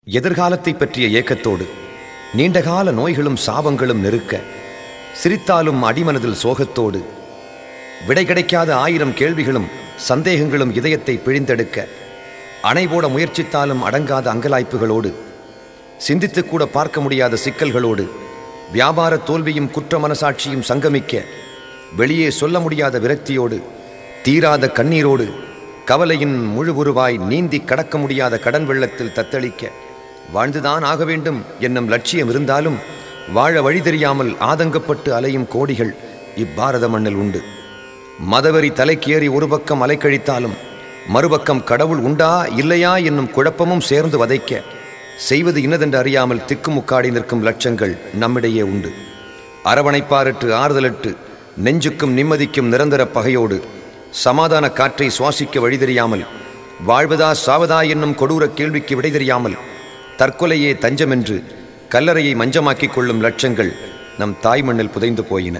எதிர்காலத்தை பற்றிய ஏக்கத்தோடு நீண்டகால நோய்களும் சாபங்களும் நெருக்க சிரித்தாலும் அடிமனதில் சோகத்தோடு விடை கிடைக்காத ஆயிரம் கேள்விகளும் சந்தேகங்களும் இதயத்தை பிழிந்தெடுக்க அணைபோட முயற்சித்தாலும் அடங்காத அங்கலாய்ப்புகளோடு சிந்தித்துக் கூட பார்க்க முடியாத சிக்கல்களோடு வியாபார தோல்வியும் குற்ற மனசாட்சியும் சங்கமிக்க வெளியே சொல்ல முடியாத விரக்தியோடு தீராத கண்ணீரோடு கவலையின் முழு உருவாய் நீந்தி கடக்க முடியாத கடன் வெள்ளத்தில் தத்தளிக்க வாழ்ந்துதான் ஆக வேண்டும் என்னும் லட்சியம் இருந்தாலும் வாழ வழி தெரியாமல் ஆதங்கப்பட்டு அலையும் கோடிகள் இப்பாரத மண்ணில் உண்டு மதவெறி தலைக்கேறி ஒரு பக்கம் அலைக்கழித்தாலும் மறுபக்கம் கடவுள் உண்டா இல்லையா என்னும் குழப்பமும் சேர்ந்து வதைக்க செய்வது இன்னதென்று அறியாமல் திக்குமுக்காடி நிற்கும் லட்சங்கள் நம்மிடையே உண்டு அரவணைப்பாரற்று ஆறுதலற்று நெஞ்சுக்கும் நிம்மதிக்கும் நிரந்தர பகையோடு சமாதான காற்றை சுவாசிக்க வழி தெரியாமல் வாழ்வதா சாவதா என்னும் கொடூர கேள்விக்கு விடை தெரியாமல் தற்கொலையே தஞ்சமென்று கல்லறையை மஞ்சமாக்கிக் கொள்ளும் லட்சங்கள் நம் தாய் மண்ணில் புதைந்து போயின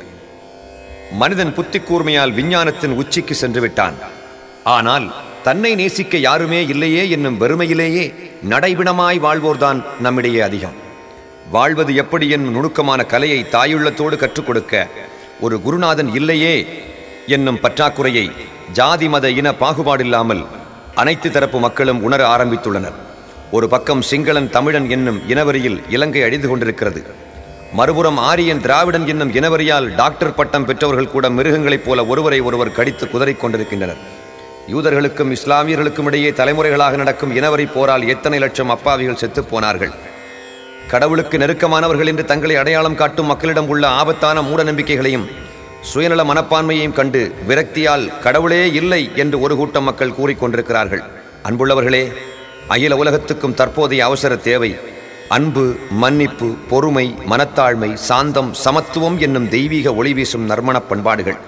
மனிதன் புத்தி கூர்மையால் விஞ்ஞானத்தின் உச்சிக்கு சென்று விட்டான் ஆனால் தன்னை நேசிக்க யாருமே இல்லையே என்னும் வெறுமையிலேயே நடைபிணமாய் வாழ்வோர்தான் நம்மிடையே அதிகம் வாழ்வது எப்படி என்னும் நுணுக்கமான கலையை தாயுள்ளத்தோடு கற்றுக் கொடுக்க ஒரு குருநாதன் இல்லையே என்னும் பற்றாக்குறையை ஜாதி மத இன பாகுபாடில்லாமல் அனைத்து தரப்பு மக்களும் உணர ஆரம்பித்துள்ளனர் ஒரு பக்கம் சிங்களன் தமிழன் என்னும் இனவரியில் இலங்கை அழிந்து கொண்டிருக்கிறது மறுபுறம் ஆரியன் திராவிடன் என்னும் இனவரியால் டாக்டர் பட்டம் பெற்றவர்கள் கூட மிருகங்களைப் போல ஒருவரை ஒருவர் கடித்து குதறிக் கொண்டிருக்கின்றனர் யூதர்களுக்கும் இஸ்லாமியர்களுக்கும் இடையே தலைமுறைகளாக நடக்கும் இனவரி போரால் எத்தனை லட்சம் அப்பாவிகள் செத்துப் போனார்கள் கடவுளுக்கு நெருக்கமானவர்கள் என்று தங்களை அடையாளம் காட்டும் மக்களிடம் உள்ள ஆபத்தான மூட நம்பிக்கைகளையும் சுயநல மனப்பான்மையையும் கண்டு விரக்தியால் கடவுளே இல்லை என்று ஒரு கூட்டம் மக்கள் கூறிக்கொண்டிருக்கிறார்கள் அன்புள்ளவர்களே அகில உலகத்துக்கும் தற்போதைய அவசர தேவை அன்பு மன்னிப்பு பொறுமை மனத்தாழ்மை சாந்தம் சமத்துவம் என்னும் தெய்வீக ஒளி வீசும் நறுமணப் பண்பாடுகள்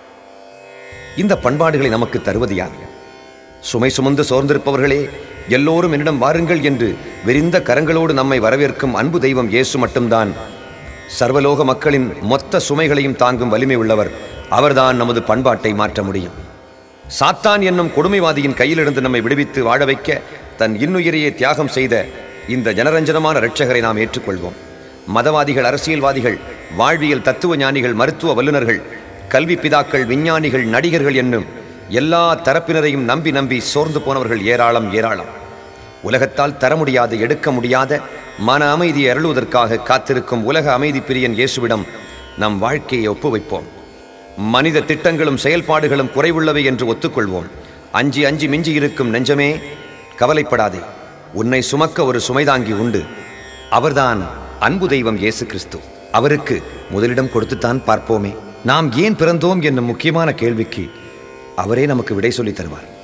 இந்த பண்பாடுகளை நமக்கு தருவது யார் சுமை சுமந்து சோர்ந்திருப்பவர்களே எல்லோரும் என்னிடம் வாருங்கள் என்று விரிந்த கரங்களோடு நம்மை வரவேற்கும் அன்பு தெய்வம் இயேசு மட்டும்தான் சர்வலோக மக்களின் மொத்த சுமைகளையும் தாங்கும் வலிமை உள்ளவர் அவர்தான் நமது பண்பாட்டை மாற்ற முடியும் சாத்தான் என்னும் கொடுமைவாதியின் கையிலிருந்து நம்மை விடுவித்து வாழ வைக்க தன் இன்னுயிரையே தியாகம் செய்த இந்த ஜனரஞ்சனமான இரட்சகரை நாம் ஏற்றுக்கொள்வோம் மதவாதிகள் அரசியல்வாதிகள் வாழ்வியல் தத்துவ ஞானிகள் மருத்துவ வல்லுநர்கள் கல்வி பிதாக்கள் விஞ்ஞானிகள் நடிகர்கள் என்னும் எல்லா தரப்பினரையும் நம்பி நம்பி சோர்ந்து போனவர்கள் ஏராளம் ஏராளம் உலகத்தால் தர முடியாத எடுக்க முடியாத மன அமைதியை அருளுவதற்காக காத்திருக்கும் உலக அமைதி பிரியன் இயேசுவிடம் நம் வாழ்க்கையை ஒப்புவைப்போம் மனித திட்டங்களும் செயல்பாடுகளும் குறைவுள்ளவை என்று ஒத்துக்கொள்வோம் அஞ்சி அஞ்சி மிஞ்சி இருக்கும் நெஞ்சமே கவலைப்படாதே உன்னை சுமக்க ஒரு சுமைதாங்கி உண்டு அவர்தான் அன்பு தெய்வம் இயேசு கிறிஸ்து அவருக்கு முதலிடம் கொடுத்துத்தான் பார்ப்போமே நாம் ஏன் பிறந்தோம் என்னும் முக்கியமான கேள்விக்கு அவரே நமக்கு விடை சொல்லித் தருவார்